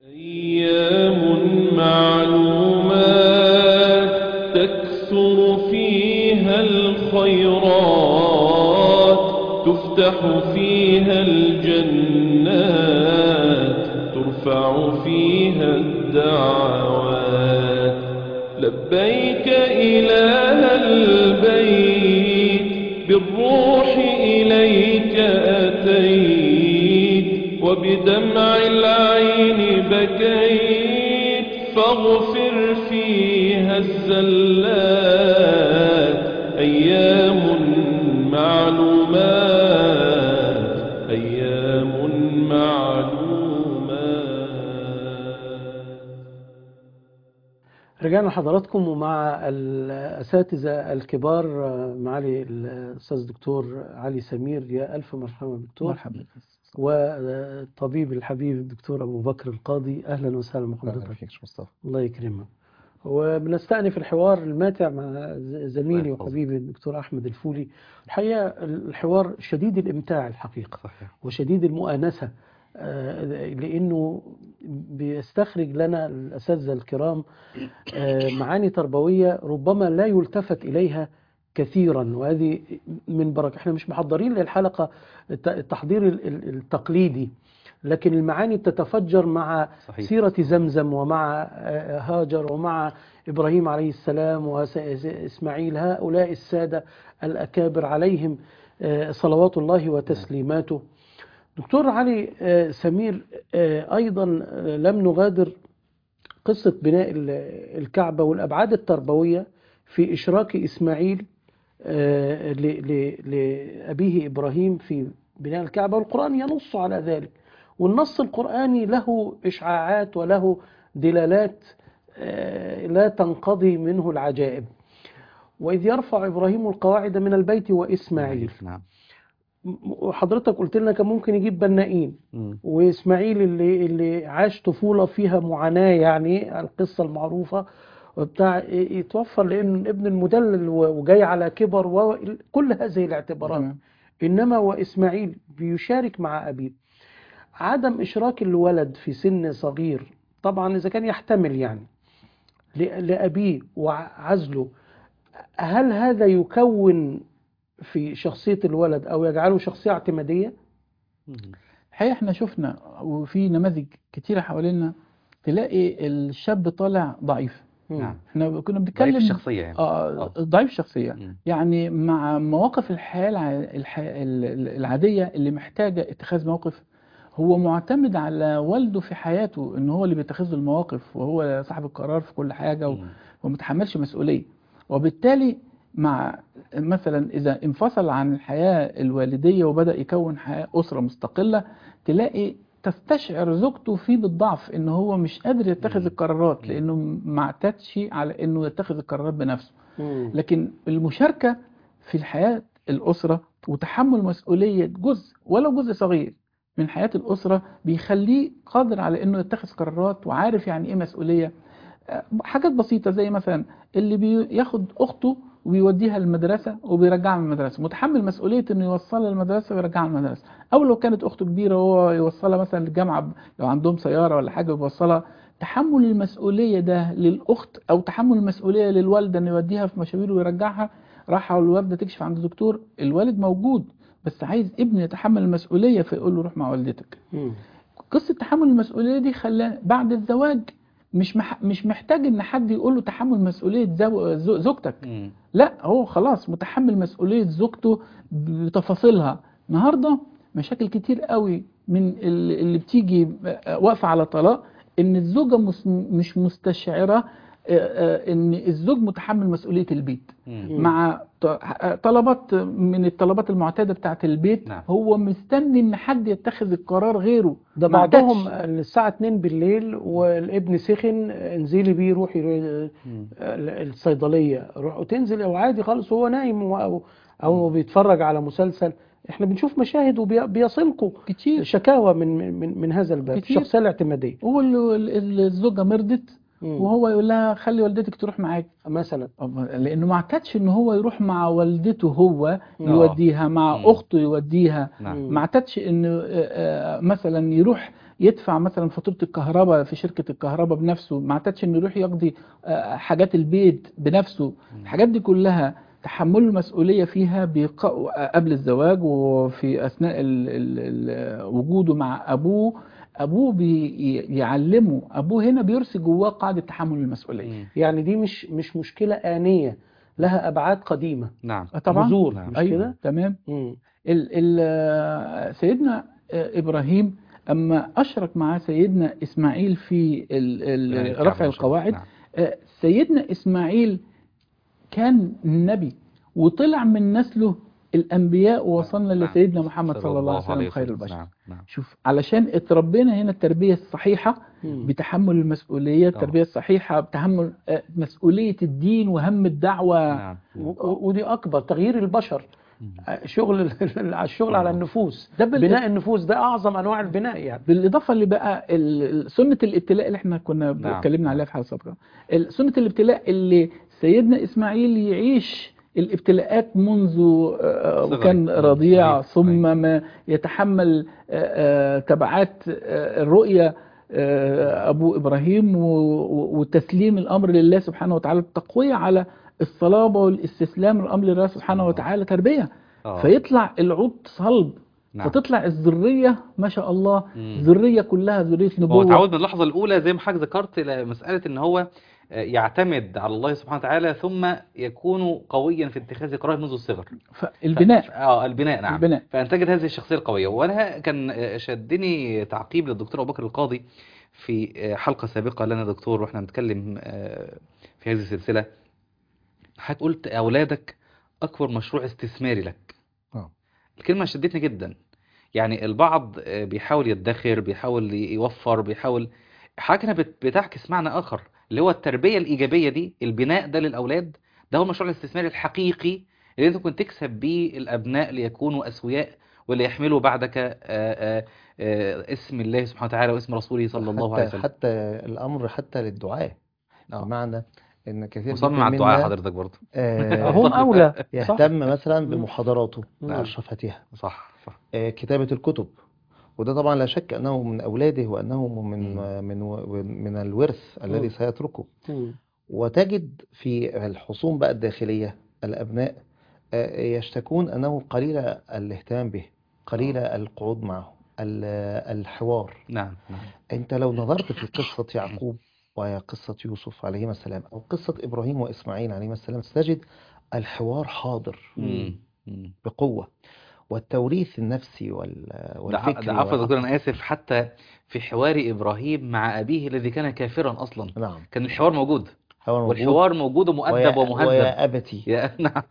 أيام معلومات تكثر فيها الخيرات تفتح فيها الجنات ترفع فيها الدعوات لبيك إله البيت بالروح إليك أتيت وبدمع العين بكيت فاغفر فيها الزلات أيام معلومات أيام معلومات رجعنا لحضراتكم ومع الأساتذة الكبار معالي الأستاذ الدكتور علي سمير يا ألف مرحبا دكتور مرحبا بك والطبيب الحبيب الدكتور أبو بكر القاضي أهلا وسهلا اهلا بحضرتك فيك مصطفى الله يكرمك وبنستأنف الحوار الماتع مع زميلي الله يحفظك. وحبيبي الدكتور أحمد الفولي الحقيقة الحوار شديد الإمتاع الحقيقة صحيح وشديد المؤانسة آه، لأنه بيستخرج لنا الأساتذة الكرام آه، معاني تربوية ربما لا يلتفت إليها كثيرا وهذه من بركة احنا مش محضرين للحلقة الت- التحضير ال- ال- التقليدي لكن المعاني بتتفجر مع صحيح. سيرة زمزم ومع آه، هاجر ومع إبراهيم عليه السلام وإسماعيل هؤلاء السادة الأكابر عليهم آه، صلوات الله وتسليماته دكتور علي آه، سمير آه، أيضا آه، لم نغادر قصة بناء ال- الكعبة والأبعاد التربوية في إشراك إسماعيل آه، ل- ل- لأبيه إبراهيم في بناء الكعبة والقرآن ينص على ذلك والنص القرآني له إشعاعات وله دلالات آه، لا تنقضي منه العجائب وإذ يرفع إبراهيم القواعد من البيت وإسماعيل نعم وحضرتك قلت لنا كان ممكن يجيب بنائين مم. واسماعيل اللي اللي عاش طفوله فيها معاناه يعني القصه المعروفه وبتاع يتوفر لان ابن المدلل وجاي على كبر وكل هذه الاعتبارات تمام. انما واسماعيل بيشارك مع ابيه عدم اشراك الولد في سن صغير طبعا اذا كان يحتمل يعني ل- لابيه وعزله هل هذا يكون في شخصيه الولد او يجعله شخصيه اعتماديه؟ مم. الحقيقة احنا شفنا وفي نماذج كتيرة حوالينا تلاقي الشاب طالع ضعيف مم. احنا كنا ضعيف بنتكلم الشخصية يعني اه آه. ضعيف الشخصية مم. يعني مع مواقف الحياة الع- الح- ال- ال- العادية اللي محتاجة اتخاذ موقف هو معتمد على والده في حياته ان هو اللي بيتخذ له المواقف وهو صاحب القرار في كل حاجة و- مم. ومتحملش مسؤولية وبالتالي مع مثلا إذا انفصل عن الحياة الوالدية وبدأ يكون حياة أسرة مستقلة تلاقي تستشعر زوجته فيه بالضعف ان هو مش قادر يتخذ مم. القرارات مم. لانه ما اعتادش على انه يتخذ القرارات بنفسه مم. لكن المشاركة في الحياة الأسرة وتحمل مسؤولية جزء ولو جزء صغير من حياة الأسرة بيخليه قادر على إنه يتخذ قرارات وعارف يعني إيه مسؤولية آه، حاجات بسيطة زي مثلا اللي بياخد أخته وبيوديها المدرسة وبيرجعها من المدرسة متحمل مسؤولية إنه يوصلها المدرسة ويرجعها من المدرسة أو لو كانت أخته كبيرة وهو يوصلها مثلا الجامعة ب- لو عندهم سيارة ولا حاجة بيوصلها تحمل المسؤولية ده للأخت أو تحمل المسؤولية للوالدة إنه يوديها في مشاوير ويرجعها راح الوالدة تكشف عند الدكتور الوالد موجود بس عايز ابنه يتحمل المسؤولية فيقول له روح مع والدتك مم. قصة تحمل المسؤولية دي خلاه بعد الزواج مش مح مش محتاج ان حد يقول له تحمل مسؤولية زو- زو- زوجتك مم. لا هو خلاص متحمل مسؤولية زوجته بتفاصيلها النهاردة مشاكل كتير قوي من ال- اللي بتيجي واقفة على طلاق ان الزوجة مس- مش مستشعرة آه، آه، ان الزوج متحمل مسؤولية البيت مم. مع ط- طلبات من الطلبات المعتادة بتاعت البيت نعم. هو مستني ان حد يتخذ القرار غيره ده ما بعضهم عدتش. الساعة 2 بالليل والابن سخن انزلي بيه روحي ال- مم. الصيدلية روح وتنزل او عادي خالص وهو نايم و- او او بيتفرج على مسلسل احنا بنشوف مشاهد وبيصلكوا كتير شكاوى من من من هذا الباب كتير. الشخصية الاعتمادية والزوجة مرضت مم. وهو يقول لها خلي والدتك تروح معاك مثلا لانه ما اعتادش ان هو يروح مع والدته هو مم. يوديها مع مم. اخته يوديها نعم مم. ما اعتادش انه آه، آه، مثلا يروح يدفع مثلا فاتوره الكهرباء في شركه الكهرباء بنفسه ما اعتادش انه يروح يقضي آه، حاجات البيت بنفسه الحاجات دي كلها تحمل المسؤوليه فيها بيق- قبل الزواج وفي اثناء ال ال ال وجوده مع ابوه ابوه بيعلمه ابوه هنا بيرسي جواه قاعده تحمل المسؤوليه مم. يعني دي مش مش مشكلة آنية لها أبعاد قديمة نعم آه، طبعا جذور نعم. مش ايوه كده؟ تمام مم. ال ال آه، سيدنا آه، ابراهيم اما اشرك مع سيدنا اسماعيل في ال ال الكعبة رفع ما شاء الله. القواعد نعم. آه، سيدنا اسماعيل كان نبي وطلع من نسله الانبياء ووصلنا نعم. لسيدنا محمد صلى الله عليه عليه وسلم خير البشر نعم نعم شوف علشان اتربينا هنا التربيه الصحيحه مم. بتحمل المسؤوليه التربيه الصحيحه بتحمل آه، مسؤوليه الدين وهم الدعوه نعم و- و- ودي أكبر تغيير البشر مم. شغل ال- الشغل على النفوس ده بال- بناء النفوس ده أعظم أنواع البناء يعني بالاضافه اللي بقى ال- ال- سنه الابتلاء اللي احنا كنا نعم. اتكلمنا عليها في حلقه سابقه ال- سنه الابتلاء اللي سيدنا اسماعيل يعيش الابتلاءات منذ آه، صغره. وكان مم. رضيع صحيح. ثم ما يتحمل آه، آه، تبعات آه، الرؤيه آه، ابو ابراهيم و- و- وتسليم الامر لله سبحانه وتعالى التقويه على الصلابه والاستسلام الامر لله سبحانه الله. وتعالى تربيه آه. فيطلع العود صلب نعم. فتطلع الذريه ما شاء الله مم. ذريه كلها ذريه هو نبوه اتعود من اللحظة الأولى زي ما حضرتك ذكرت لمسألة إن هو آه، يعتمد على الله سبحانه وتعالى ثم يكون قويا في اتخاذ قرار منذ الصغر فالبناء ف- اه البناء نعم البناء. فانتجت هذه الشخصية القوية وانا كان آه، شدني تعقيب للدكتور ابو بكر القاضي في آه، حلقة سابقة لنا دكتور واحنا بنتكلم آه، في هذه السلسلة حضرتك قلت اولادك اكبر مشروع استثماري لك آه. الكلمة شدتني جدا يعني البعض آه، بيحاول يدخر بيحاول يوفر بيحاول حضرتك هنا بت- بتعكس معنى اخر اللي هو التربية الإيجابية دي البناء ده للأولاد ده هو المشروع الاستثماري الحقيقي اللي انت كنت تكسب بيه الأبناء ليكونوا أسوياء وليحملوا بعدك آه، آه، آه، اسم الله سبحانه وتعالى واسم رسوله صلى الله عليه حتى وسلم حتى الامر حتى للدعاء آه. بمعنى ان كثير مصمم جدا على الدعاء منا حضرتك برضه آه، هم أولى صح؟ يهتم مثلا بمحاضراته نعم. وارشفتها صح صح آه، كتابة الكتب وده طبعا لا شك انه من اولاده وانه من مم. من من الورث الذي مم. سيتركه مم. وتجد في الحصون بقى الداخلية الابناء آه، يشتكون انه قليل الاهتمام به قليل القعود معه ال- الحوار نعم نعم انت لو نظرت في قصة يعقوب وقصة يوسف عليهما السلام او قصة ابراهيم واسماعيل عليهما السلام ستجد الحوار حاضر مم. مم. بقوة والتوريث النفسي وال- ده ع- والفكري ده عفوا يا دكتور والعقلي. انا اسف حتى في حوار ابراهيم مع ابيه الذي كان كافرا اصلا نعم كان الحوار موجود حوار موجود. والحوار موجود ومؤدب ويا, ومهذب ويا أبتي يا نعم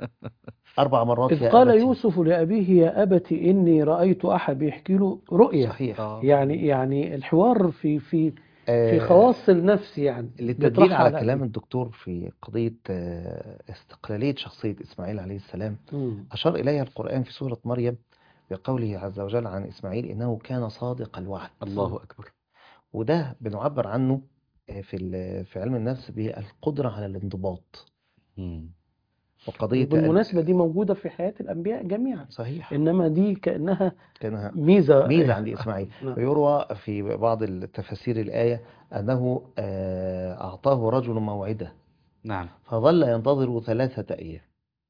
أربع مرات إذ يا قال أبتي يوسف لأبيه يا أبت إني رأيت أحد بيحكي له رؤيا صحيح آه. يعني يعني الحوار في في في آه، خواص النفس يعني للتدليل بيطرحها على على كلام أبيه. الدكتور في قضية آه، استقلالية شخصية إسماعيل عليه السلام مم. أشار إليها القرآن في سورة مريم بقوله عز وجل عن إسماعيل إنه كان صادق الوعد الله اكبر وده بنعبر عنه آه، في ال- في علم النفس بالقدرة على الانضباط مم. وقضية بالمناسبة دي موجودة في حياة الأنبياء جميعا صحيح إنما دي كأنها كانها ميزة ميزة عند إسماعيل نعم. ويروى في بعض التفاسير الآية أنه آه، أعطاه رجل موعدة نعم فظل ينتظر ثلاثة أيام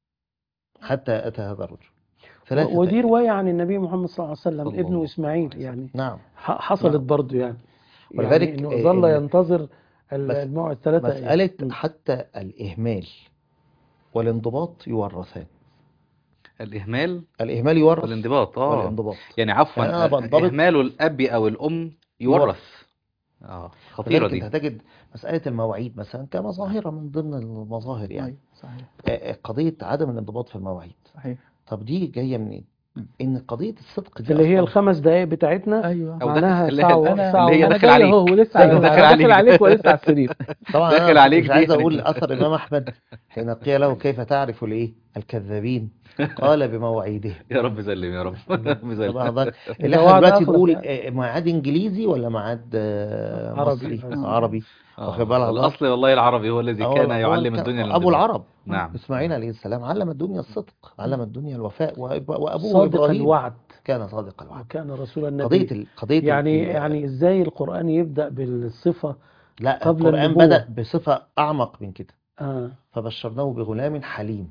حتى أتى هذا الرجل ثلاثة ودي أيام رواية عن النبي محمد صلى الله عليه وسلم صلى ابنه الله إسماعيل عليه يعني نعم ح- حصلت نعم. برضو يعني ولذلك يعني إنه آه، ظل إن- ينتظر ال- بس- الموعد ثلاثة أيام. مسألة م. حتى الإهمال والانضباط يورثان الإهمال الإهمال يورث والانضباط اه والانضباط يعني عفوا يعني أنا بنضبط- إهمال الأب أو الأم يورث اه خطيرة لذلك دي أنت هتجد مسألة المواعيد مثلا كمظاهرة من ضمن المظاهر يعني صحيح آه، آه، قضية عدم الانضباط في المواعيد صحيح طب دي جاية منين؟ إن قضية الصدق دي اللي هي أصلاً الخمس دقائق بتاعتنا ايوه أو معناها اللي ساعة هي- و- انا ساعة اللي هي و- انا داخل جاي عليك. اهو ولسه أيوة، داخل داخل عليك. عليك ولسه على السرير طبعا داخل أنا عليك مش عايز دي. أقول أثر الإمام أحمد حين قيل له كيف تعرف الإيه؟ الكذابين قال بمواعيده يا رب سلم يا رب سلم. طبعا ده- ده اللي احنا وعد دلوقتي آخر بنقول يعني. آه، ميعاد انجليزي ولا ميعاد آه، عربي. مصري آه. عربي آه. واخد بالك حضرتك؟ الأصل والله العربي هو الذي هو- كان هو يعلم كان الدنيا ابو للدنيا. العرب نعم اسماعيل عليه السلام علم الدنيا الصدق علم الدنيا الوفاء وأب- وابوه صادق ابراهيم الوعد كان صادق الوعد وكان رسول النبي قضيه ال- قضيه ال- يعني ال- يعني ازاي القرآن يبدأ بالصفة لا قبل القران النبوة. بدا بصفه اعمق من كده آه فبشرناه بغلام حليم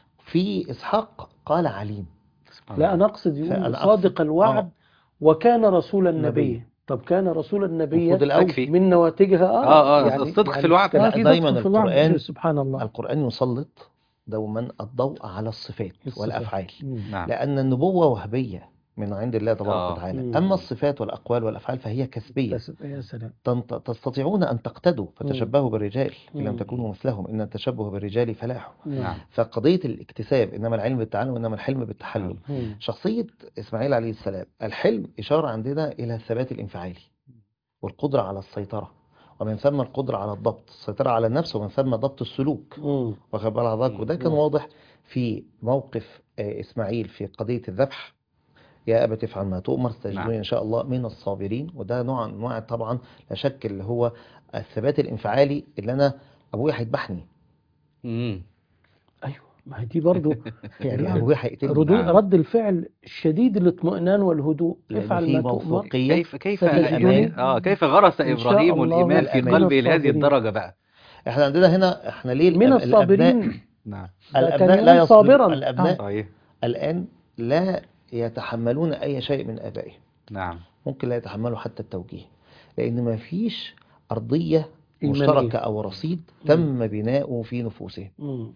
في اسحاق قال عليم سبحان لا الله. أنا أقصد يقول فأنا أقصد- صادق الوعد آه. وكان رسول النبي نبي. طب كان رسول النبي المفروض الأول. تكفي. من نواتجها اه, آه، آه، الصدق في الوعد. آه، لا، في دايماً صدق في الوعد. القرآن- سبحان الله القران يسلط دوما الضوء على الصفات الصفات. والافعال مم. نعم لان النبوه وهبيه من عند الله تبارك آه. وتعالى مم. اما الصفات والاقوال والافعال فهي كسبيه بس- يا سلام تنت- تستطيعون أن تقتدوا فتشبهوا بالرجال إن لم مم. تكونوا مثلهم إن التشبه بالرجال فلاح نعم فقضية الاكتساب إنما العلم بالتعلم وإنما الحلم بالتحلم مم. شخصية إسماعيل عليه السلام الحلم إشارة عندنا إلى الثبات الانفعالي والقدرة على السيطرة ومن ثم القدرة على الضبط السيطرة على النفس ومن ثم ضبط السلوك مم. واخد بال حضرتك وده كان مم. واضح في موقف آه، إسماعيل في قضية الذبح يا أبت افعل ما تؤمر ستجدني نعم. إن شاء الله من الصابرين وده نوع من أنواع طبعا لا شك اللي هو الثبات الانفعالي اللي أنا أبويا هيذبحني مم. ايوه ما هي دي برضو يعني يعني أبويا هيقتلني ردود نعم. رد الفعل شديد الاطمئنان والهدوء لأن افعل في ما تؤمر موثوقية كيف كيف ستجدني اه كيف غرس إن شاء ابراهيم الله الايمان في الأمان. قلبه لهذه الصابرين. الدرجه بقى احنا عندنا هنا احنا ليه من الأب- الأبناء الصابرين نعم ده الأبناء كان لا يقول يصبرون صابرا الأبناء صحيح الآن لا يتحملون أي شيء من آبائهم نعم ممكن لا يتحملوا حتى التوجيه لأن ما فيش أرضية إيمانية. مشتركة أو رصيد تم بناؤه في نفوسهم مم.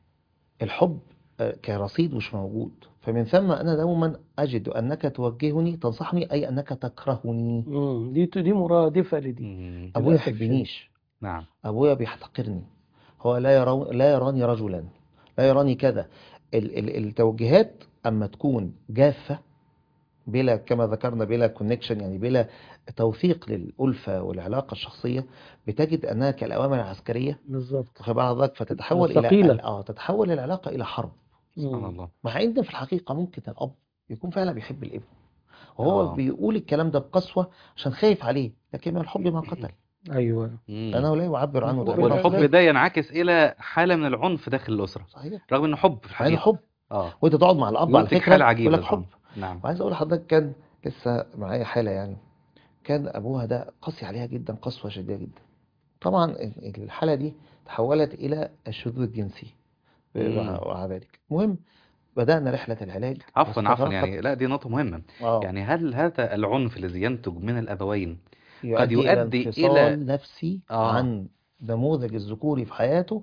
الحب آه، كرصيد مش موجود فمن ثم أنا دوما أجد أنك توجهني تنصحني أي أنك تكرهني مم. دي دي مرادفة لدي مم. أبويا للأسف يحبنيش نعم أبويا بيحتقرني هو لا يرو... لا يراني رجلا لا يراني كذا ال... ال... التوجيهات أما تكون جافة بلا كما ذكرنا بلا كونكشن يعني بلا توثيق للألفة والعلاقة الشخصية بتجد أنها كالأوامر العسكرية بالظبط واخد بال حضرتك فتتحول إلى ثقيلة. اه تتحول العلاقة إلى حرب سبحان مم. الله مع ان في الحقيقة ممكن الأب يكون فعلا بيحب الابن وهو آه. بيقول الكلام ده بقسوة عشان خايف عليه لكن من الحب ما قتل ايوه مم. لأنه لا يعبر عنه والحب- تعبيرا والحب صحيحا. ده ينعكس الى حاله من العنف داخل الاسره صحيح رغم انه حب في مع انه الحقيقه حب اه وانت تقعد مع الاب على ينتج فكره حاله عجيبه يقول لك طبعاً. حب نعم وعايز اقول لحضرتك كان لسه معايا حاله يعني كان ابوها ده قاسي عليها جدا قسوه شديده جدا طبعا ال- الحاله دي تحولت الى الشذوذ الجنسي مم. مع مع ذلك المهم بدانا رحله العلاج عفوا عفوا واستغرقت- يعني لا دي نقطه مهمه آه. يعني هل هذا العنف الذي ينتج من الابوين يؤدي يؤدي إلى انفصال إلى- نفسي آه. عن نموذج الذكوري في حياته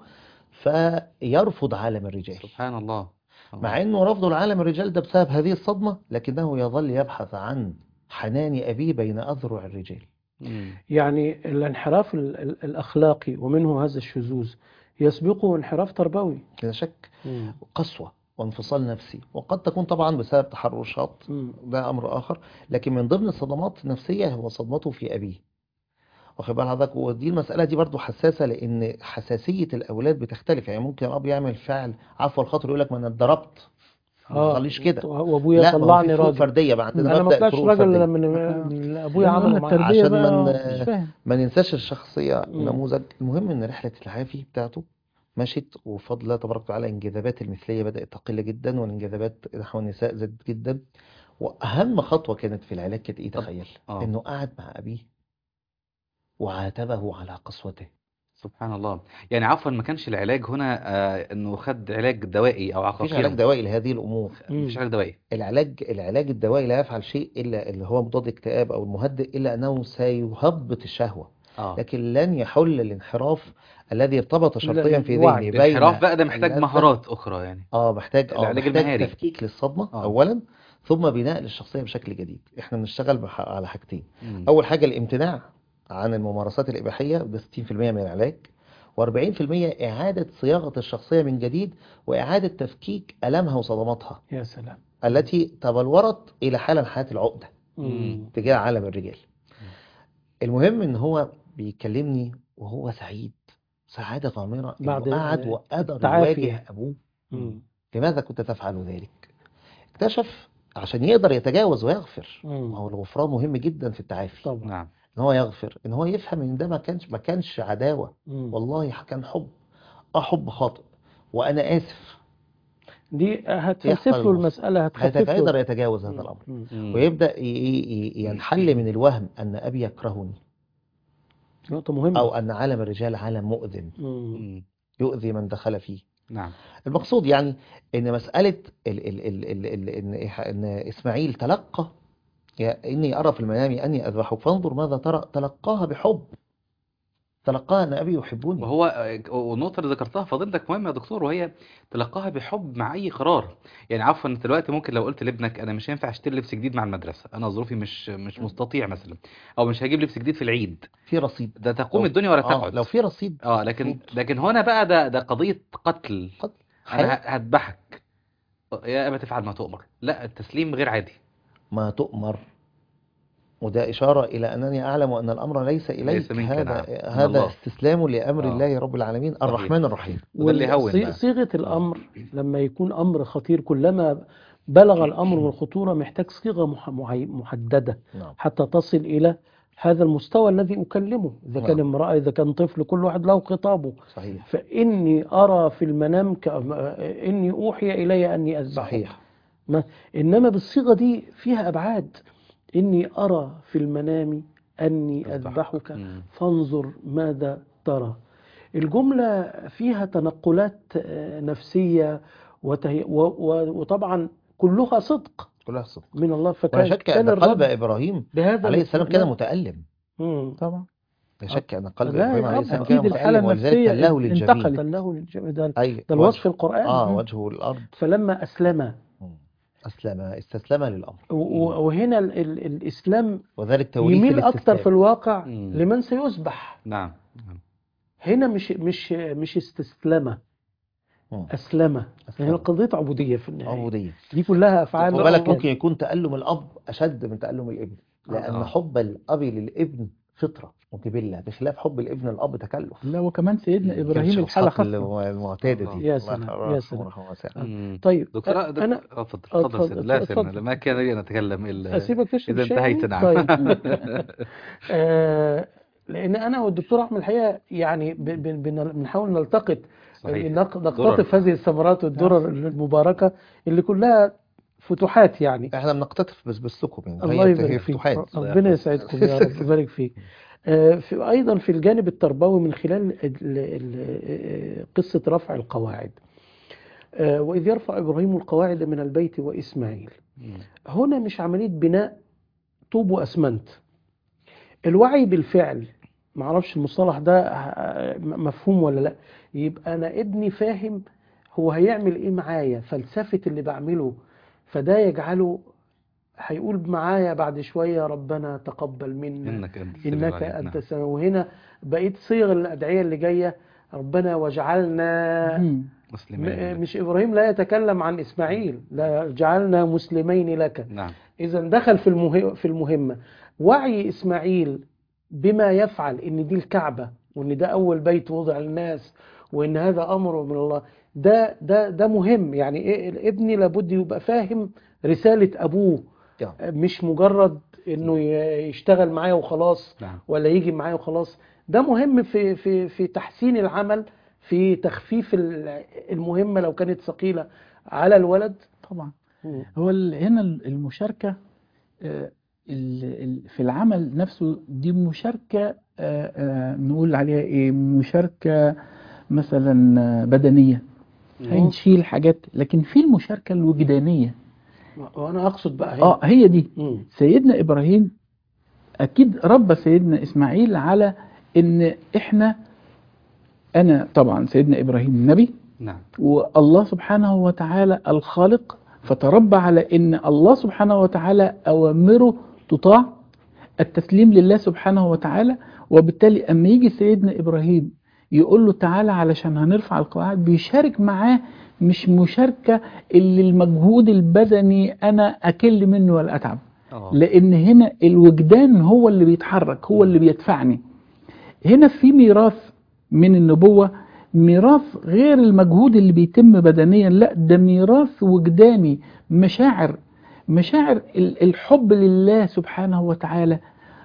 فيرفض عالم الرجال سبحان الله آه. مع انه رفض العالم الرجال ده بسبب هذه الصدمة لكنه يظل يبحث عن حنان أبيه بين أذرع الرجال مم. يعني الانحراف ال- ال- الأخلاقي ومنه هذا الشذوذ يسبقه انحراف تربوي لا شك مم. قسوة وانفصال نفسي وقد تكون طبعا بسبب تحرشات مم. ده أمر آخر لكن من ضمن الصدمات النفسية هو صدمته في أبيه واخد بال حضرتك ودي المسألة دي برضو حساسة لأن حساسية الأولاد بتختلف يعني ممكن الأب يعمل فعل عفو الخاطر يقول لك ما أنا اتضربت ما اه تخليش كده وابويا لا ما هو طلعني في فروق راجل فردية بقى عندنا انا ما مبدأ طلعش الفروق راجل الفردية من من اللي ابويا لما عمله قلنا معايا التربية عشان بقى من- مش فاهم ما ننساش الشخصية مم. نموذج المهم ان رحلة العافي بتاعته مشت وبفضل الله تبارك وتعالى انجذابات المثلية بدأت تقل جدا والانجذابات نحو النساء زادت جدا واهم خطوة كانت في العلاج كانت ايه طب- تخيل آه. انه قعد مع ابيه وعاتبه على قسوته سبحان الله يعني عفوا ما كانش العلاج هنا آه انه خد علاج دوائي او مفيش عقاقير علاج دوائي لهذه الامور مفيش علاج دوائي العلاج العلاج الدوائي لا يفعل شيء الا اللي هو مضاد اكتئاب او المهدئ الا انه سيهبط الشهوة اه لكن لن يحل الانحراف الذي ارتبط شرطيا في الوعي. ذهني بين الانحراف بقى ده محتاج اللذة- مهارات اخرى يعني اه محتاج اه العلاج محتاج المهاري. تفكيك للصدمة آه. اولا ثم بناء للشخصية بشكل جديد احنا بنشتغل بح- على حاجتين مم. اول حاجة الامتناع عن الممارسات الاباحية ده 60% من العلاج و40% اعادة صياغة الشخصية من جديد واعادة تفكيك المها وصدماتها يا سلام التي تبلورت الى حالة من حالات العقدة مم. تجاه عالم الرجال المهم ان هو بيكلمني وهو سعيد سعادة غامرة بعد انه قعد ال- وقدر التعافي. يواجه ابوه مم. لماذا كنت تفعل ذلك اكتشف عشان يقدر يتجاوز ويغفر مم. ما هو الغفران مهم جدا في التعافي طبعا نعم ان هو يغفر ان هو يفهم ان ده ما كانش ما كانش عداوة مم. والله كان حب اه حب خاطئ وانا اسف دي هتفلسف يحصل له المس- المسألة هتخفف هيقدر له يتجاوز هذا الامر مم. مم. ويبدأ ي- ي- ينحل من الوهم ان ابي يكرهني نقطة مهمة او ان عالم الرجال عالم مؤذن مم. مم. يؤذي من دخل فيه نعم المقصود يعني ان مسألة ال ال ال ال ال ان ان اسماعيل تلقى يا اني ارى في المنام اني اذبحك فانظر ماذا ترى تلقاها بحب تلقاها ان ابي يحبني وهو والنقطة اللي ذكرتها فضيلتك مهمة يا دكتور وهي تلقاها بحب مع أي قرار يعني عفوا انت دلوقتي ممكن لو قلت لابنك أنا مش هينفع أشتري لبس جديد مع المدرسة أنا ظروفي مش مش مستطيع مثلا أو مش هجيب لبس جديد في العيد في رصيد آه. ده تقوم لو- الدنيا ولا اه تقعد لو في رصيد اه لكن مظبوط. لكن هنا بقى ده ده قضية قتل قد أنا حياة ه- هذبحك يا أبا تفعل ما تؤمر لا التسليم غير عادي ما تؤمر وده إشارة إلى أنني أعلم أن الأمر ليس إليك ليس منك، هذا نعم. من هذا الله. استسلام لأمر آه. الله رب العالمين الرحمن الرحيم وده اللي يهون والصي- بقى. صيغة الأمر لما يكون أمر خطير كلما بلغ الأمر والخطورة محتاج صيغة مح- معي- محددة نعم حتى تصل إلى هذا المستوى الذي أكلمه إذا كان نعم. امرأة إذا كان طفل كل واحد له خطابه صحيح فإني أرى في المنام ك... إني أوحي إلي أني أذبحك صحيح ما إنما بالصيغة دي فيها أبعاد إني أرى في المنام أني أذبحك مم. فانظر ماذا ترى الجملة فيها تنقلات آه، نفسية وتهي... و... و... وطبعا كلها صدق كلها صدق من الله ولا فكان شك كان أن قلب الرد إبراهيم بهذا عليه السلام كان الاطمئنان. متألم مم. طبعا لا شك أن قلب لا، إبراهيم عليه طبعاً. السلام كان أكيد الحالة متألم ولذلك النفسية تله للجبين انتقلت. له للجميع ده, أي ده الوصف وجه- القرآن آه مم. وجهه الأرض فلما أسلم مم. أسلم استسلم للأمر و- و- وهنا ال... ال... الإسلام وذلك توريث يميل أكتر الاستسلام في الواقع مم. لمن سيذبح نعم نعم. هنا مش مش مش استسلم مم. أسلم أسلم. هنا قضية عبودية في النهاية عبودية دي كلها أفعال خد بالك الله. ممكن يكون تألم الأب أشد من تألم الابن لأن آه. حب الأب للابن فطرة وجبلة بخلاف حب الابن للأب تكلف لا وكمان سيدنا إبراهيم كانش الحالة الخط خاصة المعتادة دي يا الله سلام، يرحمه يا سلام. ورحمه واسعة. مم. طيب دكتور أ- دك- أنا آه، اتفضل آه، اتفضل سيدنا. لا اتفضل. سيدنا ما كان لي نتكلم إلا أسيبك تشرب إذا شاي؟ انتهيت نعم طيب آه لأن أنا والدكتور أحمد الحقيقة يعني ب- ب- بن- بنحاول نلتقط صحيح نق- نقتطف هذه الثمرات والدرر المباركة اللي كلها فتوحات يعني احنا بنقتطف بس بسلكم يعني الله هي يبارك هي فيك فتوحات ربنا يسعدكم يا رب يبارك فيك آه، في أيضا في الجانب التربوي من خلال ال- ال- آه، قصة رفع القواعد آه، وإذ يرفع إبراهيم القواعد من البيت وإسماعيل مم. هنا مش عملية بناء طوب وأسمنت الوعي بالفعل معرفش المصطلح ده آه، مفهوم ولا لا يبقى أنا ابني فاهم هو هيعمل إيه معايا فلسفة اللي بعمله فده يجعله هيقول معايا بعد شوية ربنا تقبل منا إنك أنت السميع إنك العليم. أنت نعم. السميع وهنا بقيت صيغ الأدعية اللي جاية ربنا واجعلنا مم. مسلمين م- لك. مش إبراهيم لا يتكلم عن إسماعيل لا جعلنا مسلمين لك نعم إذا دخل في المه... في المهمة وعي إسماعيل بما يفعل إن دي الكعبة وإن ده أول بيت وضع للناس وإن هذا أمر من الله ده ده ده مهم يعني إيه الابن لابد يبقى فاهم رسالة أبوه نعم. مش مجرد إنه ي- يشتغل معايا وخلاص نعم ولا يجي معايا وخلاص ده مهم في في في تحسين العمل في تخفيف ال- المهمة لو كانت ثقيلة على الولد طبعا هو ال- هنا ال- المشاركة آه، ال- ال- في العمل نفسه دي مشاركة آه، آه، نقول عليها ايه مشاركة مثلا آه، بدنية هنشيل حاجات لكن في المشاركة الوجدانية وأنا أقصد بقى هنا اه هي دي مم. سيدنا إبراهيم أكيد ربى سيدنا إسماعيل على إن إحنا أنا طبعا سيدنا إبراهيم نبي نعم والله سبحانه وتعالى الخالق فتربى على ان الله سبحانه وتعالى اوامره تطاع التسليم لله سبحانه وتعالى وبالتالي اما يجي سيدنا ابراهيم يقول له تعالى علشان هنرفع القواعد بيشارك معاه مش مشاركة اللي المجهود البدني انا اكل منه ولا اتعب اه لان هنا الوجدان هو اللي بيتحرك هو اللي بيدفعني هنا في ميراث من النبوة ميراث غير المجهود اللي بيتم بدنيا لا ده ميراث وجداني مشاعر مشاعر ال- الحب لله سبحانه وتعالى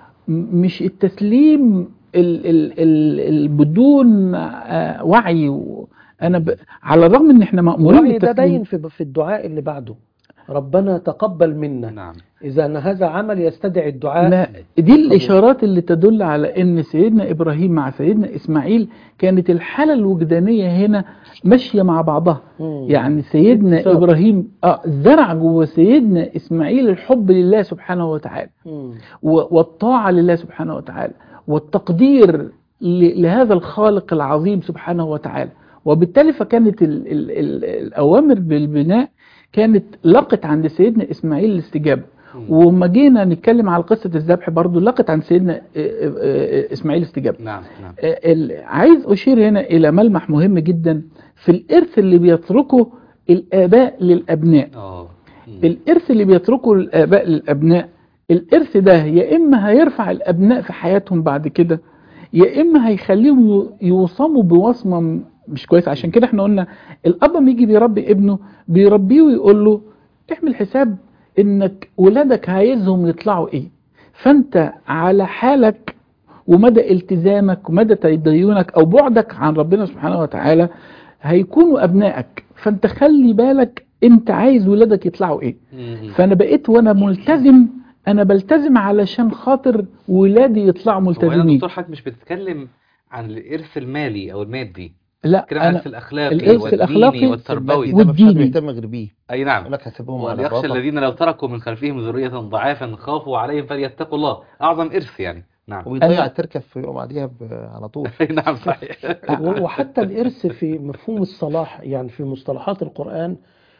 م- مش التسليم ال ال ال ال بدون آه، وعي و- انا ب... على الرغم ان احنا مأمورين والوعي ده بالتسليم باين في في الدعاء اللي بعده ربنا تقبل منا نعم إذا أن هذا عمل يستدعي الدعاء ما دي الإشارات اللي تدل على أن سيدنا إبراهيم مع سيدنا إسماعيل كانت الحالة الوجدانية هنا ماشية مع بعضها مم. يعني سيدنا اتصال. إبراهيم آه زرع جوه سيدنا إسماعيل الحب لله سبحانه وتعالى مم. و- والطاعة لله سبحانه وتعالى والتقدير ل- لهذا الخالق العظيم سبحانه وتعالى وبالتالي فكانت ال ال ال الأوامر بالبناء كانت لقت عند سيدنا إسماعيل الاستجابة وما جينا نتكلم على قصة الذبح برضو لقت عند سيدنا آه، آه، آه، إسماعيل استجابة نعم نعم آه، ال- عايز أشير هنا إلى ملمح مهم جدا في الإرث اللي بيتركه الآباء للأبناء اه مم. الإرث اللي بيتركه الآباء للأبناء الإرث ده يا إما هيرفع الأبناء في حياتهم بعد كده يا إما هيخليهم يو- يوصموا بوصمة م- مش كويس عشان كده احنا قلنا الأب لما يجي بيربي ابنه بيربيه ويقول له اعمل حساب إنك ولادك عايزهم يطلعوا إيه فأنت على حالك ومدى التزامك ومدى تدينك أو بعدك عن ربنا سبحانه وتعالى هيكونوا أبنائك فأنت خلي بالك أنت عايز ولادك يطلعوا إيه مم. فانا بقيت وانا ملتزم انا بلتزم علشان خاطر ولادي يطلعوا هو هنا ملتزمين دكتور حضرتك مش بتتكلم عن الإرث المالي أو المادي لا بتتكلم عن انا الإرث الأخلاقي الإرث والديني الأخلاقي والتربوي ده مفيش حد والديني. بيهتم غير بيه أي نعم يقول لك حاسبهم على وليخشى بطل الذين لو تركوا من خلفهم ذرية ضعافا خافوا عليهم فليتقوا الله أعظم إرث يعني نعم ويضيع أنا- التركه في يوم بعديها ب- على طول أي نعم صحيح و- وحتى الإرث في مفهوم الصلاح يعني في مصطلحات القرآن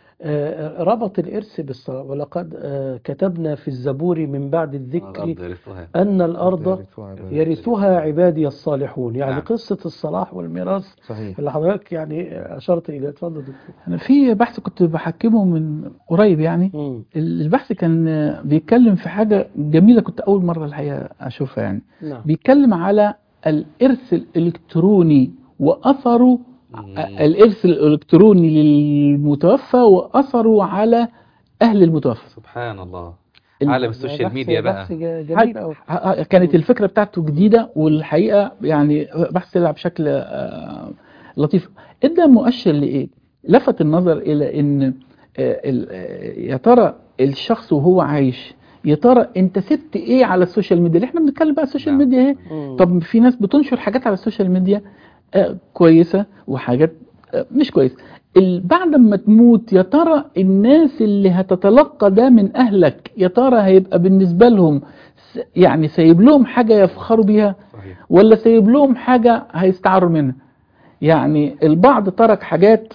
آه، ربط الإرث بالصلاة ولقد آه، كتبنا في الزبور من بعد الذكر الأرض يرثها أن الأرض يرثها عبادي الصالحون يعني نعم. قصة الصلاح والميراث صحيح اللي حضرتك يعني أشرت إليه اتفضل دكتور انا في بحث كنت بحكمه من قريب يعني مم. البحث كان بيتكلم في حاجة جميلة كنت أول مرة الحقيقة أشوفها يعني نعم بيتكلم على الإرث الإلكتروني وأثره مم. الإرث الإلكتروني للمتوفى وأثره على أهل المتوفى سبحان الله ال- عالم السوشيال بحث- ميديا بقى بحث ج- جميل أوي ه- ه- كانت الفكرة بتاعته جديدة والحقيقة يعني بحث طلع بشكل آه، لطيف ادى مؤشر لإيه لفت النظر إلى إن آه، ال- آه، يا ترى الشخص وهو عايش يا ترى انت سبت ايه على السوشيال ميديا اللي احنا بنتكلم بقى السوشيال نعم. ميديا اهي مم. طب في ناس بتنشر حاجات على السوشيال ميديا آه، كويسة وحاجات آه، مش كويسة ال- بعد ما تموت يا ترى الناس اللي هتتلقى ده من أهلك يا ترى هيبقى بالنسبة لهم س- يعني سايب لهم حاجة يفخروا بيها صحيح ولا سايب لهم حاجة هيستعروا منها يعني البعض ترك حاجات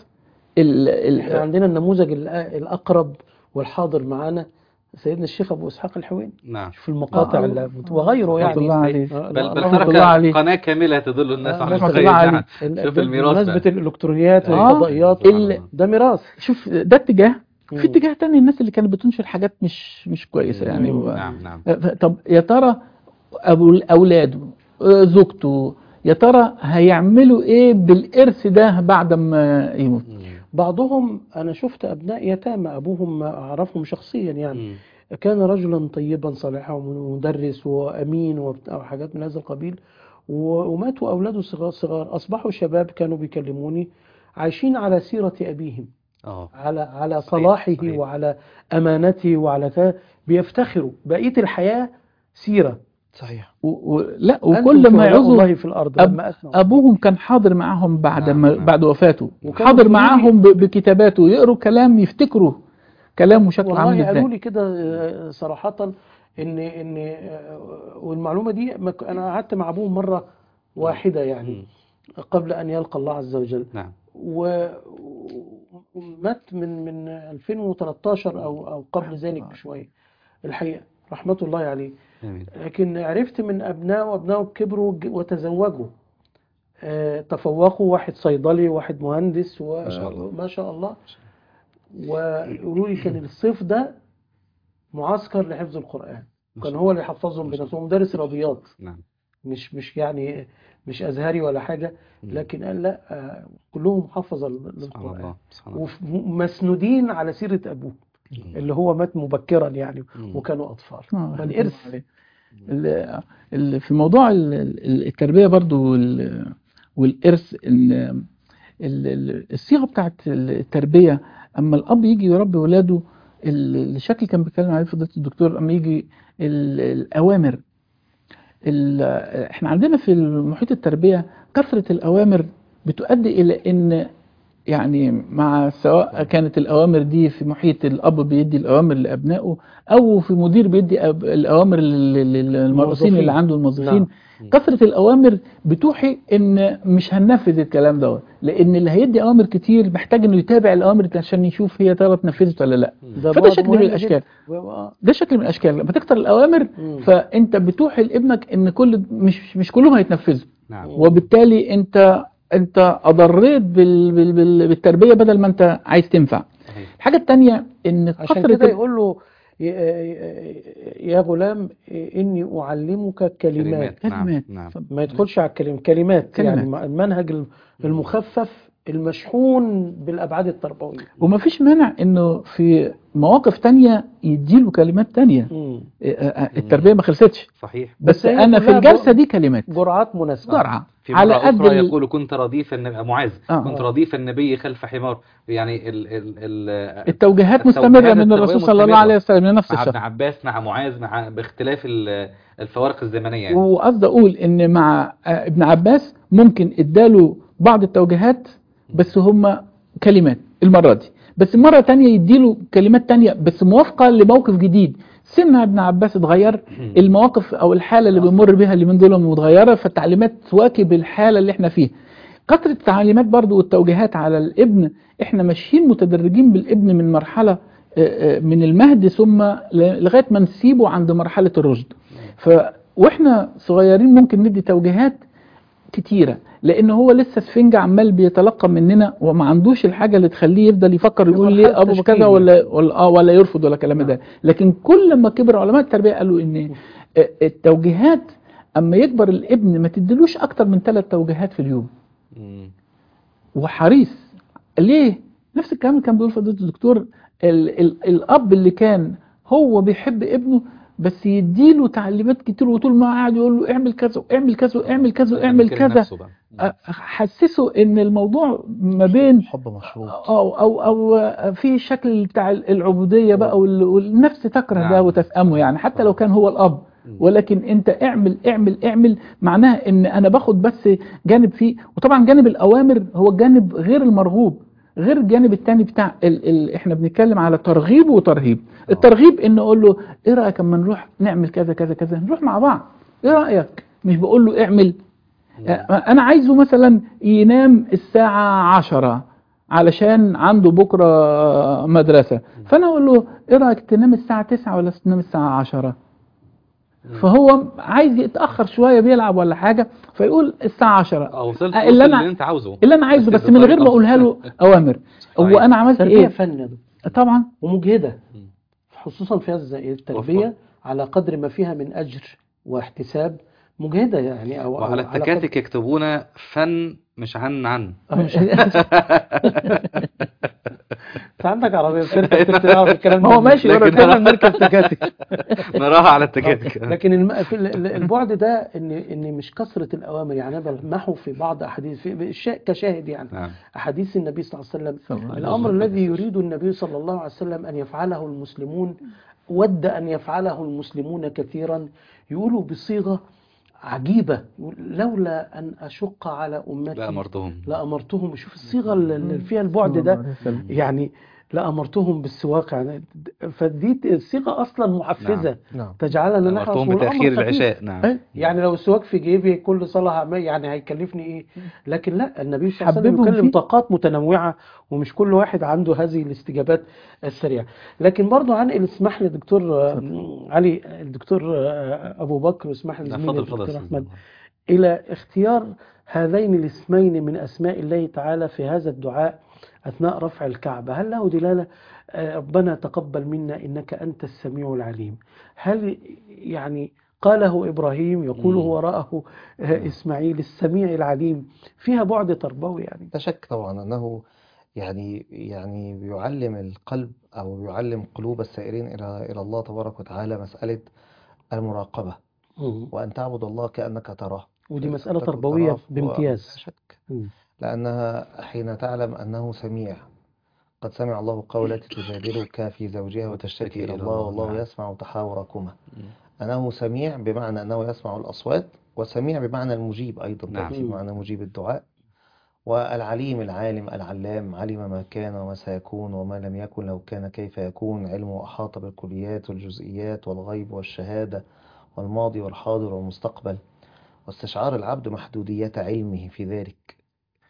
ال احنا ال عندنا النموذج الأ- الأقرب والحاضر معانا سيدنا الشيخ أبو إسحاق الحويني نعم في المقاطع آه. اللي وغيره رحمة الله يعني عليه آه، بل بل رحمة ترك الله عليه. قناة كاملة تدل الناس آه، على رحمة الخير الله عليه. نعم ال- شوف الميراث بمناسبة بقى. الإلكترونيات آه. والفضائيات ال- ده ميراث شوف ده اتجاه مم. في اتجاه تاني الناس اللي كانت بتنشر حاجات مش مش كويسة يعني مم. و- نعم نعم طب يا ترى أبو أولاده آه، زوجته يا ترى هيعملوا إيه بالإرث ده بعد ما يموت مم. بعضهم أنا شفت أبناء يتامى أبوهم ما أعرفهم شخصيا يعني مم. كان رجلا طيبا صالحا ومدرس وأمين وبتاع- وحاجات من هذا القبيل و- وماتوا أولاده صغار صغار أصبحوا شباب كانوا بيكلموني عايشين على سيرة أبيهم اه على على صحيح، صلاحه صحيح. وعلى أمانته وعلى كذا بيفتخروا بقية الحياة سيرة صحيح و... و... لا أنتم وكل ما شهداء يعوزوا الله في الأرض أب... لما أثنوا أبوهم كان حاضر معاهم بعد نعم، ما نعم. بعد وفاته وكانوا حاضر يقولوا لي- معاهم ب... بكتاباته يقروا كلام يفتكروا كلامه شكله عامل والله قالوا ازاي لي كده آه، صراحة ان ان آه، والمعلومة دي ما ك- انا قعدت مع ابوهم مرة واحدة يعني مم. قبل ان يلقى الله عز وجل نعم و- ومات من من 2013 او او قبل ذلك بشوية الحقيقة رحمة الله عليه جميل لكن عرفت من ابنائه وابنائه كبروا ج- وتزوجوا آه، تفوقوا واحد صيدلي وواحد مهندس ما شاء الله. وما شاء الله ويقولوا لي كان الصيف ده معسكر لحفظ القرآن ما كان شاء هو اللي يحفظهم ما شاء بنفسه هو مدرس رياضيات نعم مش مش يعني مش ازهري ولا حاجه لكن قال لا آه، كلهم حفظ ال- سبحان القران الله سبحان الله ومسنودين على سيره ابوه اللي هو مات مبكرا يعني مم. وكانوا اطفال آه، فالارث ال- ال- في موضوع ال- ال- التربية برضو وال- والإرث إن ال- ال- الصيغة بتاعت التربية أما الأب يجي يربي ولاده ال- الشكل كان بيتكلم عليه فضيلة الدكتور أما يجي ال- الأوامر ال- إحنا عندنا في محيط التربية كثرة الأوامر بتؤدي إلى إن يعني مع سواء كانت الأوامر دي في محيط الأب بيدي الأوامر لأبنائه أو في مدير بيدي أب- الأوامر لل- لل- للمرؤوسين اللي الموظفين. عنده الموظفين نعم. كثرة الأوامر بتوحي إن مش هننفذ الكلام دوت لأن اللي هيدي أوامر كتير محتاج إنه يتابع الأوامر دي عشان يشوف هي ترى اتنفذت ولا لا ده فده بعد شكل من مهم الأشكال جدا. و- ده شكل من الأشكال لما تكتر الأوامر مم. فأنت بتوحي لابنك إن كل مش مش كلهم هيتنفذوا نعم وبالتالي انت انت اضريت بال بال بال بالتربيه بدل ما انت عايز تنفع صحيح الحاجه الثانيه ان عشان كثره كده ال- يقول له يا- يا غلام إني أعلمك كلمات كلمات نعم ما يدخلش على الكلمات كلمات كلمات. يعني المنهج المخفف المشحون بالأبعاد التربوية وما فيش مانع انه في مواقف تانية يديله كلمات تانية مم. اه، اه، التربيه ما خلصتش صحيح بس, بس هي انا في كلها الجلسه جر- دي كلمات جرعات مناسبة جرعه في مرة على قد أخرى ال- يقول كنت رديف النبي معاذ آه. كنت رديف النبي خلف حمار يعني ال ال ال التوجيهات التوجيهات مستمره من التربوية الرسول صلى الله مستمرة. عليه وسلم لنفس مع ابن الشخص عباس مع معاذ مع باختلاف ال- الفوارق الزمنية يعني وقصد اقول ان مع آه، ابن عباس ممكن اداله بعض التوجيهات بس هم كلمات المره دي بس مرة تانية يديله كلمات تانية بس موافقة لموقف جديد سمع ابن عباس اتغير المواقف او الحالة اللي بنمر بيها اللي من دول متغيرة فالتعليمات تواكب الحالة اللي احنا فيها كثرة التعليمات برضو والتوجيهات على الابن احنا ماشيين متدرجين بالابن من مرحلة آه، آه، من المهد ثم ل- لغاية ما نسيبه عند مرحلة الرشد ف واحنا صغيرين ممكن ندي توجيهات كتيرة لان هو لسه سفنجة عمال بيتلقى مننا وما عندوش الحاجة اللي تخليه يفضل يفكر يقول مرحلة ليه ابو تشكيل كذا يعني. ولا ولا اه ولا يرفض ولا كلام ده لكن كل ما كبر علماء التربية قالوا ان آه، التوجيهات اما يكبر الابن ما تديلوش اكتر من ثلاث توجيهات في اليوم مم. وحريص ليه نفس الكلام اللي كان بيقول فضيله الدكتور ال ال الاب اللي كان هو بيحب ابنه بس يديله تعليمات كتير وطول ما قاعد يقول له اعمل كذا واعمل كذا واعمل كذا واعمل كده كذا نفسه بقى. أ- حسسه ان الموضوع ما بين حب مشروط او او او في شكل بتاع العبوديه بقى وال- والنفس تكره ده نعم. وتفهمه يعني حتى لو كان هو الاب ولكن انت اعمل اعمل اعمل معناها ان انا باخد بس جانب فيه وطبعا جانب الاوامر هو الجانب غير المرغوب غير الجانب التاني بتاع ال ال احنا بنتكلم على ترغيب وترهيب الترغيب ان اقول له ايه رايك اما نروح نعمل كذا كذا كذا نروح مع بعض ايه رايك مش بقول له اعمل انا عايزه مثلا ينام الساعة عشرة علشان عنده بكرة مدرسة فانا اقول له ايه رأيك تنام الساعة تسعة ولا تنام الساعة عشرة فهو عايز يتأخر شوية بيلعب ولا حاجة فيقول الساعة عشرة اه وصلت اللي اللي, أنا- اللي انت عاوزه اللي انا عايزه بس بس من غير ما بطريقة- اقولها له اوامر هو صحيح. انا عملت تربية ايه فن يا دكتور. طبعا ومجهدة مم. خصوصا في هذا التربية على قدر ما فيها من أجر واحتساب مجهدة يعني أو أو وعلى قدر- التكاتك يكتبون فن مش عن عن انت عندك عربية بتركب تعرف الكلام ما هو ده. ماشي ورا لكن الكلام. احنا بنركب تكاتك نراها على التكاتك لكن الم... في ال- ال- البعد ده ان ان مش كثرة الأوامر يعني انا بلمحه في بعض أحاديث في الشا- كشاهد يعني نعم أحاديث النبي صلى الله عليه وسلم صلى الله عليه الأمر الذي يريد النبي صلى الله عليه وسلم أن يفعله المسلمون ود أن يفعله المسلمون كثيرا يقولوا بصيغة عجيبة يقول لولا أن أشق على أمتي لا أمرتهم لأمرتهم شوف الصيغة اللي فيها البعد ده يعني لأمرتهم بالسواق يعني فدي الصيغة أصلا محفزة نعم تجعلنا نحرص أمرتهم والأمر بتأخير خفيف. العشاء نعم إيه؟ يعني لو السواك في جيبي كل صلاة هعمل- يعني هيكلفني ايه لكن لا النبي صلى الله عليه وسلم حببهم يكلم فيه. طاقات متنوعة ومش كل واحد عنده هذه الاستجابات السريعة لكن برضو هنقل اسمح لي دكتور آه، علي الدكتور آه، ابو بكر واسمح لي لا زميلي فضل الدكتور فضل احمد الى اختيار هذين الاسمين من اسماء الله تعالى في هذا الدعاء اثناء رفع الكعبة هل له دلالة آه، ربنا تقبل منا انك انت السميع العليم هل يعني قاله إبراهيم يقوله مم. وراءه آه، إسماعيل السميع العليم فيها بعد تربوي يعني لا شك طبعا أنه يعني يعني بيعلم القلب أو بيعلم قلوب السائرين إلى إلى الله تبارك وتعالى مسألة المراقبة مم. وأن تعبد الله كأنك تراه ودي فإن مسألة لم تكن تربوية تراه فهو- بامتياز لا شك مم. لأنها حين تعلم أنه سميع قد سمع الله قول التي تجادلك في زوجها وتشتكي إلى الله والله نعم. يسمع تحاوركما مم. أنه سميع بمعنى أنه يسمع الأصوات وسميع بمعنى المجيب أيضا نعم. تأتي بمعنى مجيب الدعاء والعليم العالم العلام علم ما كان وما سيكون وما لم يكن لو كان كيف يكون علمه أحاط بالكليات والجزئيات والغيب والشهادة والماضي والحاضر والمستقبل واستشعار العبد محدودية علمه في ذلك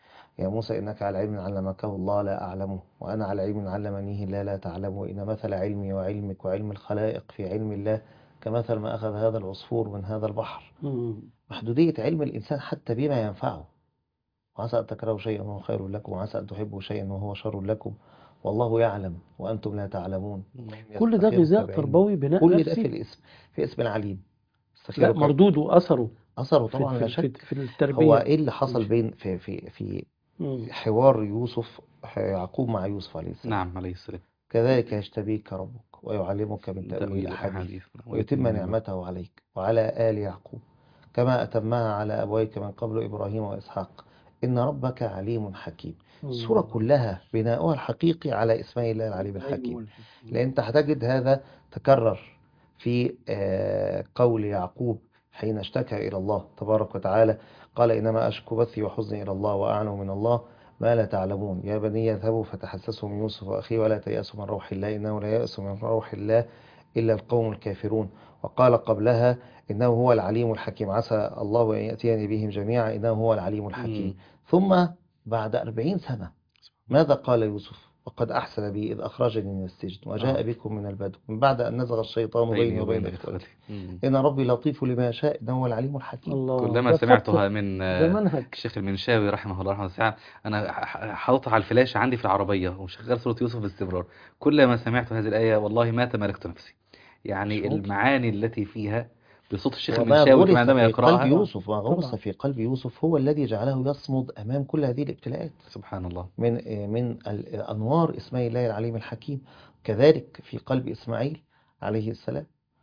يا موسى إنك على علم علمكه الله لا أعلمه وأنا على علم علمنيه لا لا تعلمه إن مثل علمي وعلمك وعلم الخلائق في علم الله كمثل ما أخذ هذا العصفور من هذا البحر مم. محدودية علم الإنسان حتى بما ينفعه وعسى أن تكرهوا شيئا وهو خير لكم وعسى أن تحبوا شيئا وهو شر لكم والله يعلم وأنتم لا تعلمون كل ده يستخير غذاء بعلمه. تربوي بناء كل ده في نفسي الاسم في اسم العليم لا استخيرك مردوده أثره أثره في, طبعا لا في, في, شك في التربية هو إيه اللي حصل بين في في في مم. حوار يوسف يعقوب مع يوسف عليه السلام نعم عليه السلام كذلك يجتبيك ربك ويعلمك من تأويل الأحاديث ويتم نعمته عليك وعلى آل يعقوب كما أتمها على أبويك من قبل إبراهيم وإسحاق إن ربك عليم حكيم السورة كلها بناؤها الحقيقي على اسماء الله العليم الحكيم لأن أنت هتجد هذا تكرر في آه، قول يعقوب حين اشتكى إلى الله تبارك وتعالى قال إنما أشكو بثي وحزني إلى الله وأعلم من الله ما لا تعلمون يا بني اذهبوا فتحسسوا من يوسف وأخيه ولا تيأسوا من روح الله إنه لا يأس من روح الله إلا القوم الكافرون وقال قبلها إنه هو العليم الحكيم عسى الله أن يأتيني بهم جميعا إنه هو العليم الحكيم ثم بعد أربعين سنة ماذا قال يوسف وقد أحسن بي إذ أخرجني من السجن وجاء آه. بكم من البدو من بعد أن نزغ الشيطان بيني وبين إخوتي مم. إن ربي لطيف لما يشاء إنه هو العليم الحكيم الله كلما ده سمعتها فقه، من ده منهج الشيخ المنشاوي رحمه الله رحمه الله تعالى انا ح- ح- حاططها على الفلاش عندي في العربيه ومشغل سوره يوسف باستمرار كلما سمعت هذه الايه والله ما تمالكت نفسي يعني مش ممكن. المعاني التي فيها بصوت الشيخ وما المنشاوي غرس عندما في يقراها قلب يوسف ما غرس طبعا. في قلب يوسف هو الذي جعله يصمد أمام كل هذه الابتلاءات سبحان الله من من ال- أنوار اسماء الله العليم الحكيم كذلك في قلب إسماعيل عليه السلام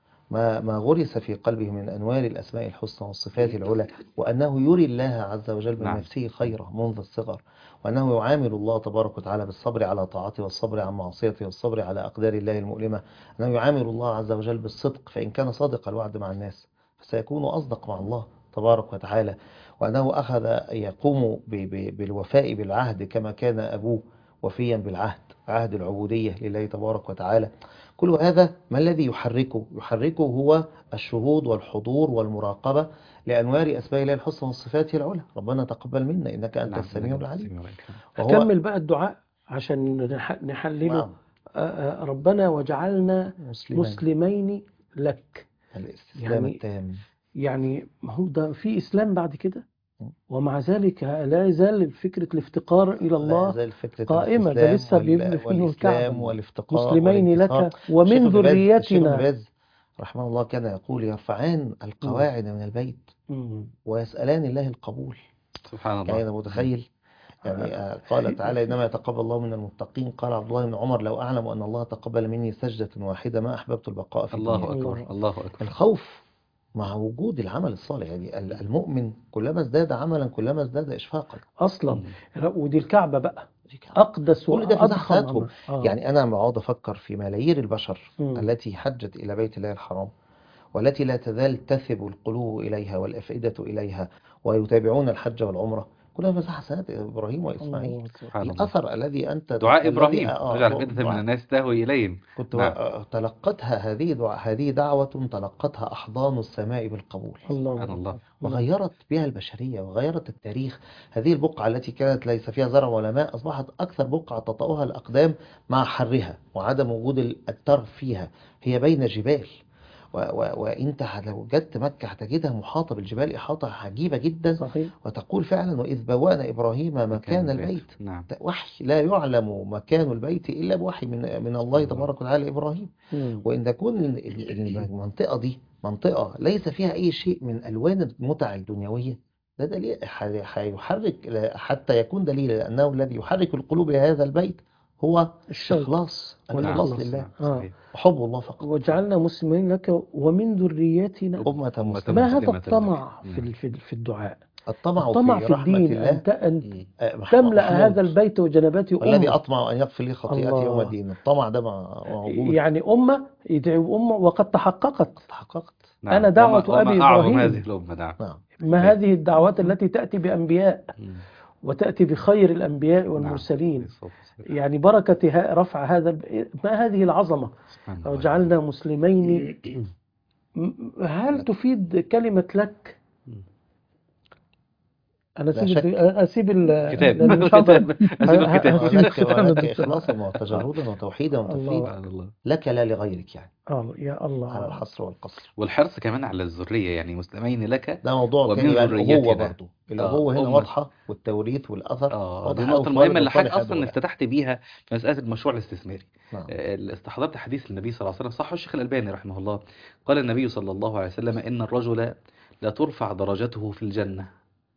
ما ما غرس في قلبه من أنوار الأسماء الحسنى والصفات العلى وأنه يري الله عز وجل من نعم. نفسه خيرا منذ الصغر وأنه يعامل الله تبارك وتعالى بالصبر على طاعته والصبر عن معصيته والصبر على أقدار الله المؤلمة أنه يعامل الله عز وجل بالصدق فإن كان صادق الوعد مع الناس فسيكون أصدق مع الله تبارك وتعالى وأنه أخذ يقوم ب- ب- بالوفاء بالعهد كما كان أبوه وفيا بالعهد عهد العبودية لله تبارك وتعالى كل هذا ما الذي يحركه يحركه هو الشهود والحضور والمراقبة لأنوار أسماء الله الحسنى وصفاته العلى ربنا تقبل منا إنك أنت نعم، السميع نعم، العليم السميع العليم. وهو أكمل بقى الدعاء عشان نح- نحلله نعم آه، آه، ربنا وجعلنا مسلمين مسلمين لك الاستسلام يعني التام يعني ما هو ده في إسلام بعد كده م. ومع ذلك لا يزال فكرة الافتقار إلى لا الله يزال فكرة قائمة، ده الاستسلام لسه وال- بيبني فيه والإسلام الكعبة. والافتقار مسلمين والانتصار. لك ومن الشيخ ابن باز- الشيخ ابن ذريتنا باز رحمه الله كان يقول يرفعان القواعد من البيت مم. ويسألان الله القبول سبحان الله يعني أنا متخيل يعني آه، قال تعالى إنما يتقبل الله من المتقين قال عبد الله بن عمر لو أعلم أن الله تقبل مني سجدة واحدة ما أحببت البقاء في الله الدنيا اكبر الله اكبر الخوف مع وجود العمل الصالح يعني ال- المؤمن كلما ازداد عملا كلما ازداد إشفاقا أصلا مم. ودي الكعبة بقى أقدس كل ده في وأضخم حياتهم. عمل. آه. يعني أنا بقعد أفكر في ملايير البشر مم. التي حجت إلى بيت الله الحرام والتي لا تزال تثب القلوب إليها والأفئدة إليها ويتابعون الحج والعمرة كلها مساحة حسنات إبراهيم وإسماعيل الله سبحان الله الأثر الذي أنت دعاء الذي- ابراهيم آه، اجعل دعاء- فتنة من الناس تهوي اليهم كنت نعم. آه، تلقتها هذه دعاء هذه دعوة تلقتها أحضان السماء بالقبول الله سبحان الله. وغيرت بها البشرية وغيرت التاريخ هذه البقعة التي كانت ليس فيها زرع ولا ماء أصبحت أكثر بقعة تطأها الأقدام مع حرها وعدم وجود الترف فيها هي بين جبال و و وانت ه- لو جدت مكة هتجدها محاطة بالجبال إحاطة عجيبة جدا صحيح وتقول فعلا وإذ بوأنا إبراهيم مكان البيت نعم ده وحي لا يعلم مكان البيت إلا بوحي من من الله الله. تبارك وتعالى لإبراهيم مم. وإن تكون ال- ال- المنطقة دي منطقة ليس فيها أي شيء من ألوان المتع الدنيوية ده دليل ح- هيحرك حتى يكون دليل لأنه الذي يحرك القلوب إلى هذا البيت هو الشوق إخلاص والإخلاص. الإخلاص لله آه. صحيح. وحب الله فقط وجعلنا مسلمين لك ومن ذريتنا أمة مسلمة ما هذا مسلمة لك. الطمع في نعم. ال- في في الدعاء الطمع الطمع في في رحمة الدين الله أن ت- أن مم. آه، مح- تملأ محمود. هذا البيت وجنباته والذي أمة أطمع أن يغفر لي خطيئتي يوم الله. الدين الطمع ده مع- موجود يعني أمة يدعو أمة وقد تحققت تحققت نعم. أنا دعوة وما- وما أبي أعظم إبراهيم. هذه الأمة نعم نعم ما هذه الدعوات التي تأتي بأنبياء مم. وتأتي بخير الأنبياء نعم. والمرسلين بالصبر. والسلام. يعني بركة ها- رفع هذا ب- ما هذه العظمة سبحان الله. وجعلنا مسلمين م- هل تفيد كلمة لك مم. أنا لا أسيب شك. أسيب ال- كتاب لأن مش هقدر- كتاب أسيب الكتاب أسيب ولك الختام ولك ده. إخلاصا وتجردا وتوحيدا وتفريدا سبحان الله لك لا لغيرك يعني آه يا على الله الحصر والقصر والحرص كمان على الذرية يعني مسلمين لك ده موضوع ومن تاني بقى ذريتنا. الأبوة برضه الأبوة آه، هنا أمة. واضحة والتوريث والأثر اه واضح دي أوي النقطة في المهمة ولد اللي حضرتك صالح أصلا هذا افتتحت بيها في مسألة المشروع الاستثماري نعم آه، استحضرت حديث النبي صلى الله عليه وسلم صح الشيخ الألباني رحمه الله قال النبي صلى الله عليه وسلم إن الرجل لا ترفع درجته في الجنة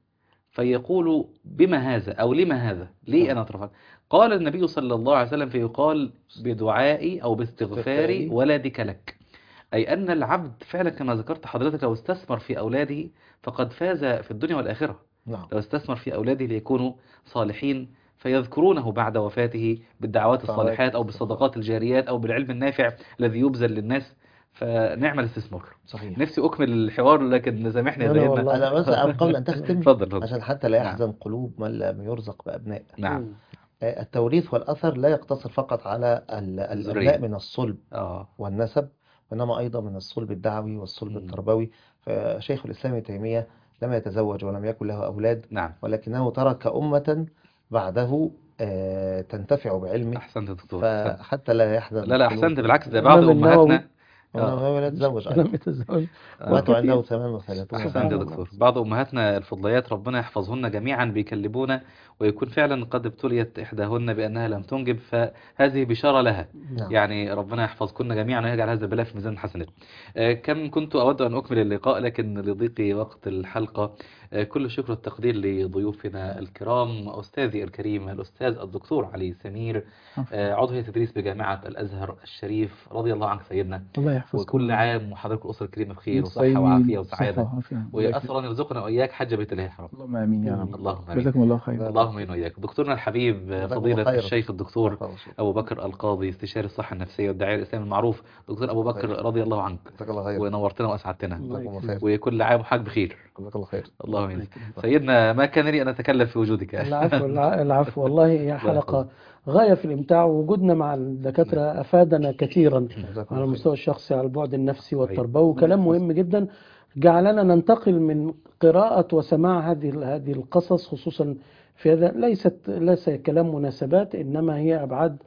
فيقول بما هذا أو لما هذا ليه نعم. أنا أترفع قال النبي صلى الله عليه وسلم فيقال بدعائي أو باستغفار استغفاري. ولدك لك أي أن العبد فعلا كما ذكرت حضرتك لو استثمر في أولاده فقد فاز في الدنيا والآخرة نعم لو استثمر في أولاده ليكونوا صالحين فيذكرونه بعد وفاته بالدعوات دعوات الصالحات أو الصالحات. بالصدقات الجاريات أو بالعلم النافع الذي يبذل للناس فنعمل استثمار صحيح نفسي أكمل الحوار لكن سامحني يا أنا سيدنا والله. أنا بس قبل أن تختم اتفضل اتفضل عشان حتى لا نعم. يحزن قلوب من لم يرزق بأبناء نعم مم. آه، التوريث والأثر لا يقتصر فقط على ال- الذرية. الأبناء من الصلب اه والنسب وإنما أيضا من الصلب الدعوي والصلب مم. التربوي فشيخ الإسلام ابن تيمية لم يتزوج ولم يكن له أولاد نعم ولكنه ترك أمة بعده آه، تنتفع بعلمه أحسنت يا دكتور أحسنت. فحتى لا يحزن لا لا القلوب. أحسنت بالعكس ده بعض الإمام النووي. أمهاتنا وهو لا يتزوج لم أيضا يتزوج آه. ماتوا وكثير. عنده 38 أحسنت سبحان يا الله. دكتور بعض أمهاتنا الفضليات ربنا يحفظهن جميعا بيكلمونا ويكون فعلا قد ابتليت إحداهن بأنها لم تنجب فهذه بشارة لها نعم يعني ربنا يحفظكن جميعا ويجعل هذا البلاء في ميزان الحسنات آه، كم كنت أود أن أكمل اللقاء لكن لضيق وقت الحلقة آه، كل الشكر والتقدير لضيوفنا الكرام أستاذي الكريم الأستاذ الدكتور علي سمير آه، عضو هيئة تدريس بجامعة الأزهر الشريف رضي الله عنك سيدنا الله يحفظكم وكل عام وحضرتك الأسرة الكريمة بخير وصحة طيبين. وعافية صحة وسعادة وعافية. وأسأل أن يرزقنا وإياك حج بيت الله الحرام اللهم امين يا رب اللهم آمين جزاكم الله خير اللهم امين وإياك دكتورنا الحبيب جزاكم الله فضيلة خيرا. الشيخ الدكتور الله يشفيك. أبو بكر القاضي استشاري الصحة النفسية والداعية الإسلامي المعروف دكتور أبو بكر خير. رضي الله عنك جزاك الله خير ونورتنا وأسعدتنا جزاكم الله خير وكل عام وحضرتك بخير جزاك الله خير اللهم امين سيدنا ما كان لي أن أتكلم في وجودك العفو الع- العفو والله هي الله حلقة يحفظك. غاية في الإمتاع ووجودنا مع الدكاترة أفادنا كثيرا جزاكم على الله المستوى الشخصي على البعد النفسي صحيح. والتربوي كلام مهم جدا جعلنا ننتقل من قراءة وسماع هذه هذه القصص خصوصا في هذا ليست ليس كلام مناسبات إنما هي أبعاد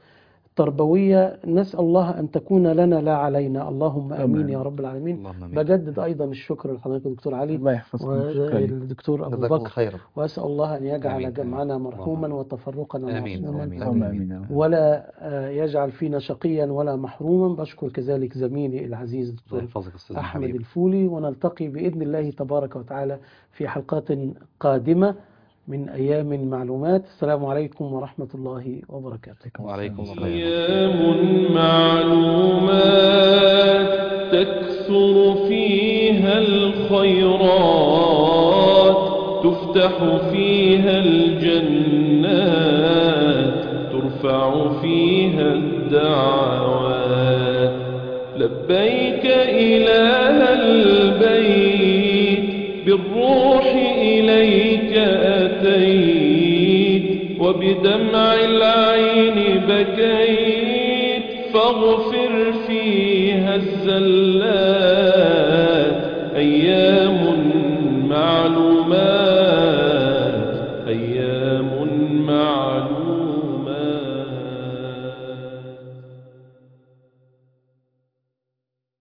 تربوية نسأل الله أن تكون لنا لا علينا اللهم آمين يا رب العالمين اللهم امين بجدد أيضا الشكر لحضرتك دكتور علي الله يحفظكم شكرا لك. والدكتور أبو جزاكم الله بكر خيرا وأسأل الله أن يجعل آمين. جمعنا آمين. مرحوما اللهم وتفرقنا آمين. معصوما آمين. اللهم امين يا رب. ولا آه، يجعل فينا شقيا ولا محروما بشكر كذلك زميلي العزيز الله الدكتور يحفظك أستاذ أحمد حبيب الفولي ونلتقي بإذن الله تبارك وتعالى في حلقات قادمة من أيام معلومات السلام عليكم ورحمة الله وبركاته وعليكم السلام أيام معلومات تكثر فيها الخيرات تفتح فيها الجنات ترفع فيها الدعوات لبيك إله البيت بالروح إليك أتيت وبدمع العين بكيت فاغفر فيها الزلات أيام معلومات أيام معلومات